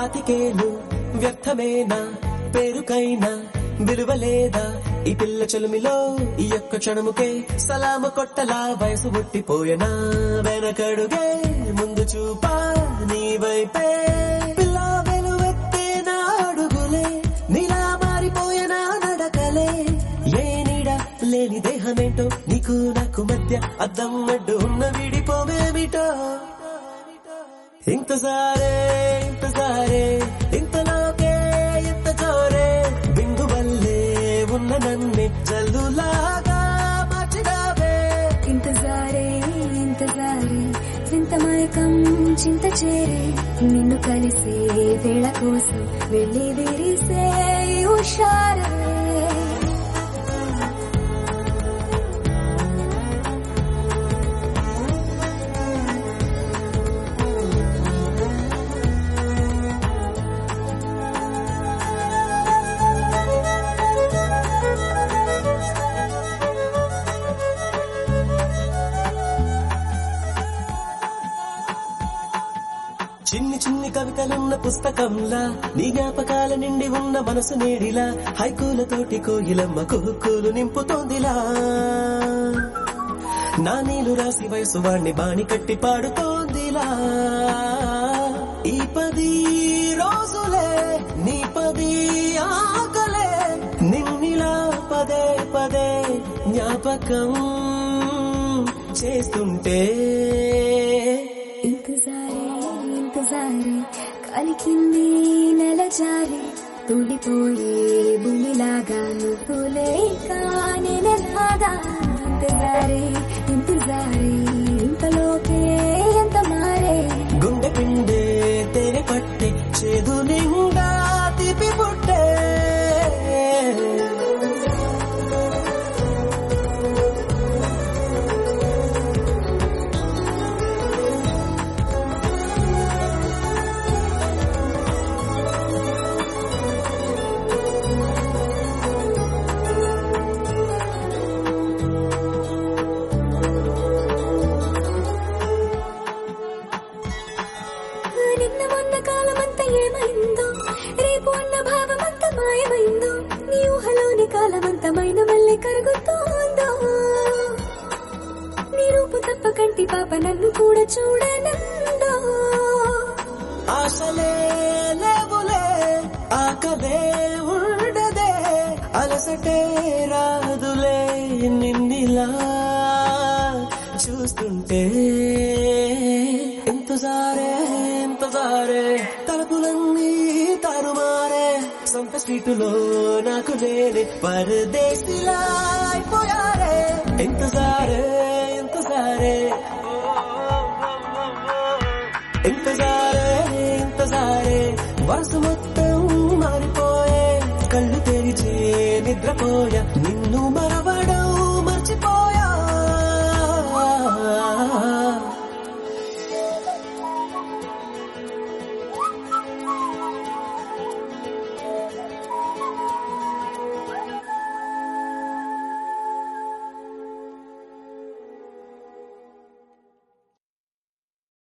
పాతికేలు వ్యర్థమేనా పేరుకైనా విలువలేదా ఈ పిల్ల చెలుమిలో ఈ యొక్క క్షణముకే సలామ కొట్టలా వయసు ముట్టిపోయనా వెనకడుగే ముందు చూపా నీ వైపే పిల్ల వెలువెత్తే నా అడుగులే నీలా మారిపోయేనా నడకలే ఏ నీడ లేని దేహమేంటో నీకు నాకు మధ్య అద్దం అడ్డు ఉన్న విడిపోవేమిటో ఇంతసారే ఇంతసారే ఇంతలోకే ఇంత జోరే బిందు వల్లే ఉన్న నన్నే జల్లులాగా మార్చినావే ఇంతజారే ఇంతజారే చింత మైకం చింత చేరే నిన్ను కలిసే వేళ కోసం వెళ్ళి విరిసే ఈ హుషారే చిన్ని చిన్ని కవితలున్న పుస్తకంలా నీ జ్ఞాపకాల నిండి ఉన్న మనసు నేడిలా హైకూలతోటి కోయిలమ్మ కుహుక్కులు నింపుతోందిలా నా నీలు రాసి వయసు వాణ్ణి బాణి కట్టి పాడుతోందిలా ఈ పది రోజులే నీ పది ఆకలే నిన్నిలా పదే పదే జ్ఞాపకం చేస్తుంటే ఇంతజారే ఇంతజారే కలికింది నెల జారే తుడిపోయే భూమిలాగా నువ్వు లేక నెలలాగా ఇంతజారే ఇంతజారే ఇంతలోకే ఎంత మారే గుండె పిండే తెర పట్టే చేదు నిండా తిప్పి పుట్టే నిన్న మొన్న కాలమంతా ఏమైందో రేపు అన్న భావమంతా మాయమైందో నీ ఊహలోని కాలమంతమైన మళ్ళీ కరుగుతోందో నీ రూపు తప్ప కంటి పాప నన్ను కూడా చూడనందో ఆశలే లేవులే ఆకలే ఉండదే అలసటే రాదులే నిన్నిలా చూస్తుంటే ఎంతసారే ఎంతసారే తలుపులన్నీ తారుమారే సొంత స్ట్రీటులో నాకు నేనే పరదేశిలా అయిపోయారే ఎంతసారే ఎంతసారే ఇంతసారే ఇంతసారే వరుస మొత్తం